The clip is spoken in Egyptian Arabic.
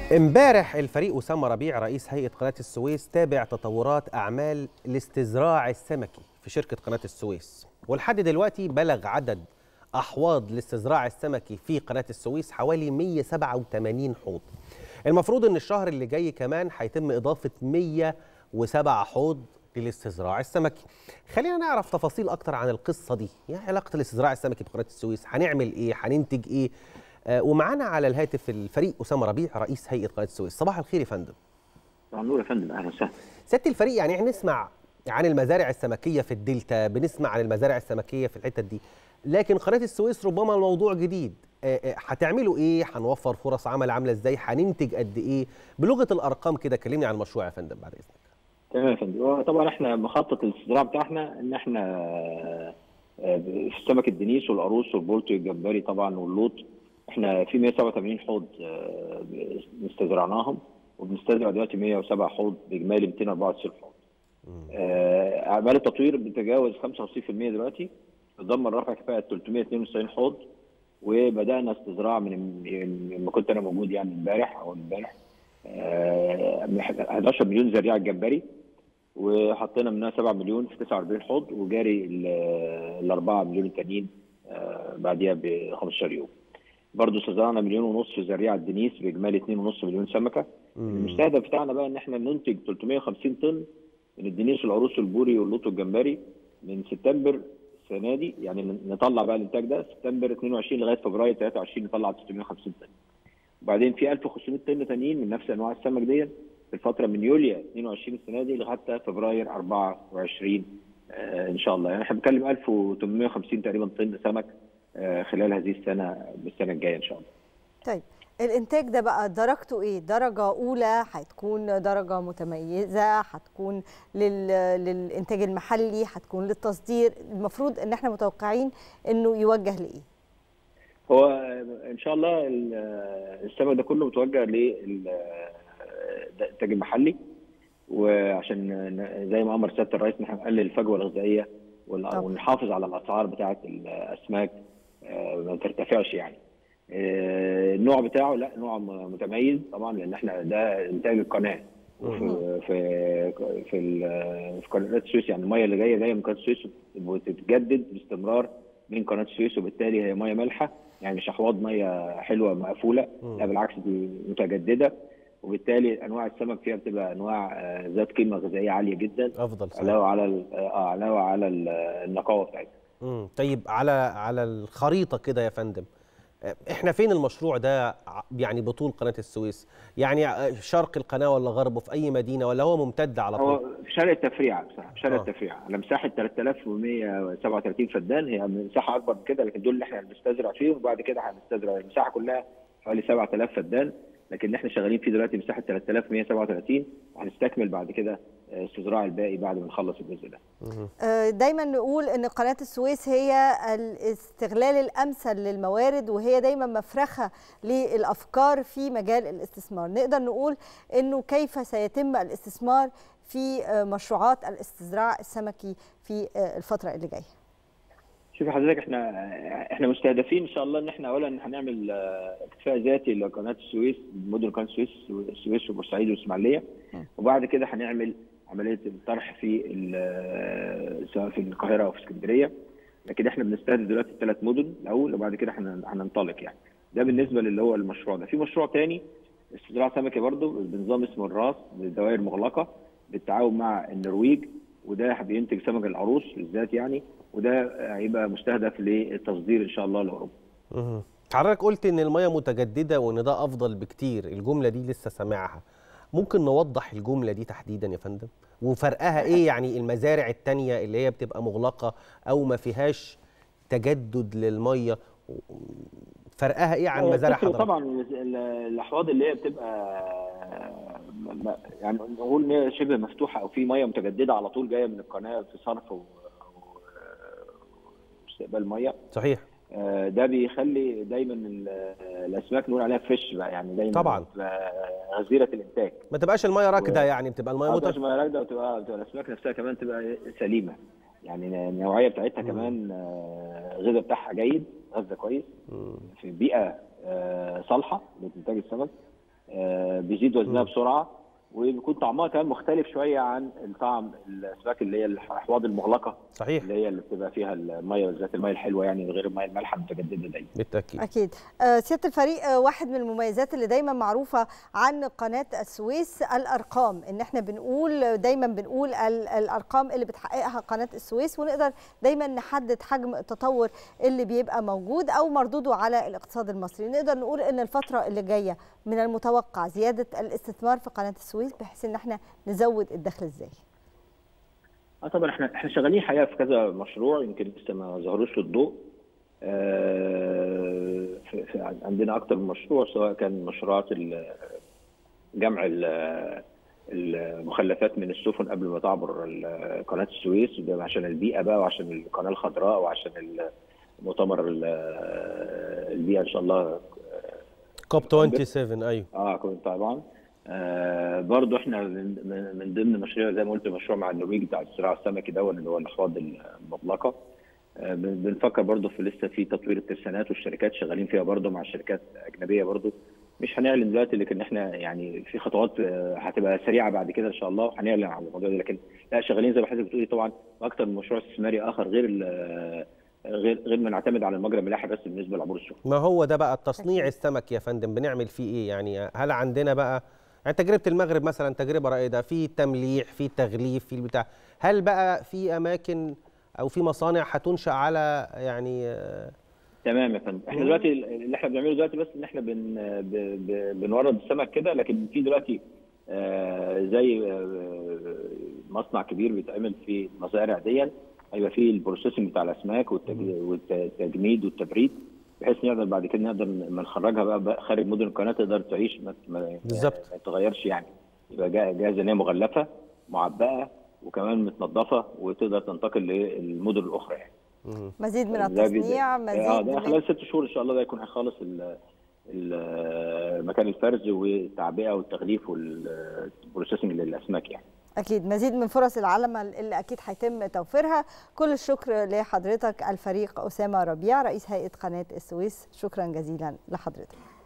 امبارح الفريق أسامة ربيع رئيس هيئة قناة السويس تابع تطورات أعمال الاستزراع السمكي في شركة قناة السويس ولحد دلوقتي بلغ عدد أحواض الاستزراع السمكي في قناة السويس حوالي 187 حوض المفروض أن الشهر اللي جاي كمان هيتم إضافة 107 حوض للاستزراع السمكي خلينا نعرف تفاصيل أكتر عن القصة دي يعني علاقة الاستزراع السمكي بقناة السويس هنعمل إيه هننتج إيه آه، ومعانا على الهاتف الفريق أسامة ربيع رئيس هيئة قناة السويس صباح الخير يا فندم طبعا نور يا فندم اهلا وسهلا سياده الفريق يعني احنا نسمع عن المزارع السمكيه في الدلتا بنسمع عن المزارع السمكيه في الحتت دي لكن قناه السويس ربما الموضوع جديد آه، آه، هتعملوا ايه هنوفر فرص عمل عامله ازاي هننتج قد ايه بلغه الارقام كده كلمني عن المشروع يا فندم بعد اذنك تمام يا فندم هو طبعا احنا مخطط الاستزراع بتاعنا ان احنا آه، في السمك الدنيس والقاروص والبولتي والجمبري طبعا واللوط احنا في 187 حوض آه، استزرعناهم وبنستزرع دلوقتي 107 حوض باجمالي 294 حوض. آه، اعمال التطوير بتتجاوز 55% دلوقتي تضمن رفع كفاءه 392 حوض وبدانا استزراع من من لما كنت انا موجود يعني امبارح او امبارح آه، 11 مليون زريعه جمبري وحطينا منها 7 مليون في 49 حوض وجاري ال 4 مليون التانيين آه، بعديها ب 15 يوم. برضه استزرعنا مليون ونص في زريعه دنيس باجمالي 2.5 مليون سمكه. المستهدف بتاعنا بقى ان احنا ننتج 350 طن من الدنيس والعروس والبوري واللوط والجمبري من سبتمبر السنه دي يعني نطلع بقى الانتاج ده سبتمبر 22 لغايه فبراير 23 نطلع 650 طن. وبعدين في 1500 طن تانيين من نفس انواع السمك دي في الفتره من يوليو 22 السنه دي لغايه فبراير 24 آه ان شاء الله يعني احنا بنتكلم 1850 تقريبا طن سمك آه خلال هذه السنه بالسنه الجايه ان شاء الله. طيب الانتاج ده بقى درجته ايه درجه اولى هتكون درجه متميزه هتكون لل... للانتاج المحلي هتكون للتصدير المفروض ان احنا متوقعين انه يوجه لايه هو ان شاء الله ال- السمك ده كله متوجه للانتاج المحلي وعشان ن- زي ما امر سياده الرئيس ان احنا نقلل الفجوه الغذائيه وال- طبعا. ونحافظ على الاسعار بتاعه الاسماك آه، ما ترتفعش يعني. آه، النوع بتاعه لا نوع م- متميز طبعا لان احنا ده انتاج القناه وفي في في ال- في قناه السويس يعني الميه اللي جايه جايه من قناه السويس وتتجدد باستمرار من قناه السويس وبالتالي هي ميه مالحه يعني مش احواض ميه حلوه مقفوله لا بالعكس دي متجدده وبالتالي انواع السمك فيها بتبقى انواع آه، ذات قيمه غذائيه عاليه جدا افضل صحيح. علاوه على ال- اه علاوه على ال- النقاوه بتاعتها مم. طيب على على الخريطه كده يا فندم آه، احنا فين المشروع ده ع- يعني بطول قناه السويس يعني آه، شرق القناه ولا غربه في اي مدينه ولا هو ممتد على هو طول في شارع التفريعه بصراحه في شارع آه. التفريعه على مساحه 3137 فدان هي مساحه اكبر من كده لكن دول اللي احنا بنستزرع فيهم وبعد كده هنستزرع المساحه كلها حوالي 7000 فدان لكن اللي احنا شغالين فيه دلوقتي مساحه 3137 وهنستكمل بعد كده آه، استزراع الباقي بعد ما نخلص الجزء ده. آه، دايما نقول ان قناه السويس هي الاستغلال الامثل للموارد وهي دايما مفرخه للافكار في مجال الاستثمار نقدر نقول انه كيف سيتم الاستثمار في آه، مشروعات الاستزراع السمكي في آه، الفتره اللي جايه شوفي حضرتك احنا احنا مستهدفين ان شاء الله ان احنا اولا هنعمل اه، اكتفاء ذاتي لقناه السويس مدن قناه السويس السويس وبورسعيد والاسماعيليه وبعد كده هنعمل عمليه الطرح في ال- سواء في القاهره او في اسكندريه لكن احنا بنستهدف دلوقتي الثلاث مدن الاول وبعد كده هن- هننطلق يعني ده بالنسبه للي هو المشروع ده في مشروع تاني استزراع سمكي برضه بنظام اسمه الراس للدوائر مغلقه بالتعاون مع النرويج وده بينتج سمك العروس بالذات يعني وده هيبقى مستهدف للتصدير ان شاء الله لاوروبا. مهم. حضرتك قلت ان الميه متجدده وان ده افضل بكتير الجمله دي لسه سامعها ممكن نوضح الجمله دي تحديدا يا فندم وفرقها ايه يعني المزارع التانية اللي هي بتبقى مغلقه او ما فيهاش تجدد للميه فرقها ايه عن مزارع تفرق حضرتك طبعا ال- ال- الاحواض اللي هي بتبقى م- م- يعني نقول ان هي شبه مفتوحه او في ميه متجدده على طول جايه من القناه في صرف و- و- واستقبال ميه صحيح آه، ده بيخلي دايما ال- الاسماك نقول عليها فريش بقى يعني دايما طبعاً. بتبقى غزيره الانتاج ما تبقاش الميه راكده و- يعني بتبقى الميه اه مت... تبقى راكده وتبقى بتبقى الاسماك نفسها كمان تبقى سليمه يعني النوعيه بتاعتها كمان آه، الغذاء بتاعها جيد غذاء كويس في بيئه آه، صالحه لانتاج السمك آه، بيزيد وزنها بسرعه وبيكون طعمها كمان مختلف شويه عن الطعم الاسماك اللي هي الاحواض المغلقه صحيح اللي هي اللي بتبقى فيها الميه بالذات الميه الحلوه يعني غير الميه المالحه المتجدده دايما بالتاكيد اكيد آه، سياده الفريق آه، واحد من المميزات اللي دايما معروفه عن قناه السويس الارقام ان احنا بنقول دايما بنقول ال- الارقام اللي بتحققها قناه السويس ونقدر دايما نحدد حجم التطور اللي بيبقى موجود او مردوده على الاقتصاد المصري نقدر نقول ان الفتره اللي جايه من المتوقع زياده الاستثمار في قناه السويس بحيث ان احنا نزود الدخل ازاي اه طبعا احنا احنا شغالين حقيقه في كذا مشروع يمكن لسه ما ظهروش للضوء آه، في في عندنا اكتر من مشروع سواء كان مشروعات ال- جمع ال- المخلفات من السفن قبل ما تعبر ال- قناه السويس ده عشان البيئه بقى وعشان القناه الخضراء وعشان مؤتمر ال- البيئه ان شاء الله كوب 27 ايوه اه كنت طبعا آه برضو احنا من, من- من ضمن مشاريع زي ما قلت مشروع مع النرويج بتاع الصراع السمكي ده اللي هو الاحواض المطلقه آه بن- بنفكر برضو في لسه في تطوير الترسانات والشركات شغالين فيها برضو مع شركات اجنبيه برضو مش هنعلن دلوقتي لكن احنا يعني في خطوات آه، هتبقى سريعه بعد كده ان شاء الله وهنعلن عن الموضوع ده لكن لا شغالين زي ما حضرتك بتقولي طبعا اكتر من مشروع استثماري اخر غير ال- غير غير ما نعتمد على المجرى الملاحي بس بالنسبه لعبور السفن ما هو ده بقى تصنيع السمك يا فندم بنعمل فيه ايه يعني هل عندنا بقى يعني تجربه المغرب مثلا تجربه رائده في تمليح في تغليف في البتاع هل بقى في اماكن او في مصانع هتنشا على يعني آه، تمام يا فندم احنا دلوقتي اللي احنا بنعمله دلوقتي بس ان احنا بن ب... ب... بنورد السمك كده لكن في دلوقتي آه زي آه مصنع كبير بيتعمل في مزارع دي هيبقى فيه البروسيسنج بتاع الاسماك والتج- والتجميد والتبريد بحيث نقدر بعد كده نقدر لما نخرجها بقى, بقى خارج مدن القناه تقدر تعيش ما, ما, بالظبط. ما تتغيرش يعني يبقى جا- جاهزه ان هي مغلفه معبأه وكمان متنظفه وتقدر تنتقل للمدن الاخرى يعني مم. مزيد من ده بيبدأ- التصنيع اه مزيد ده من خلال ست شهور ان شاء الله ده يكون هيخلص ال- ال- مكان الفرز والتعبئه والتغليف والبروسيسنج للاسماك يعني أكيد مزيد من فرص العمل اللي أكيد هيتم توفيرها كل الشكر لحضرتك الفريق أسامة ربيع رئيس هيئة قناة السويس شكرا جزيلا لحضرتك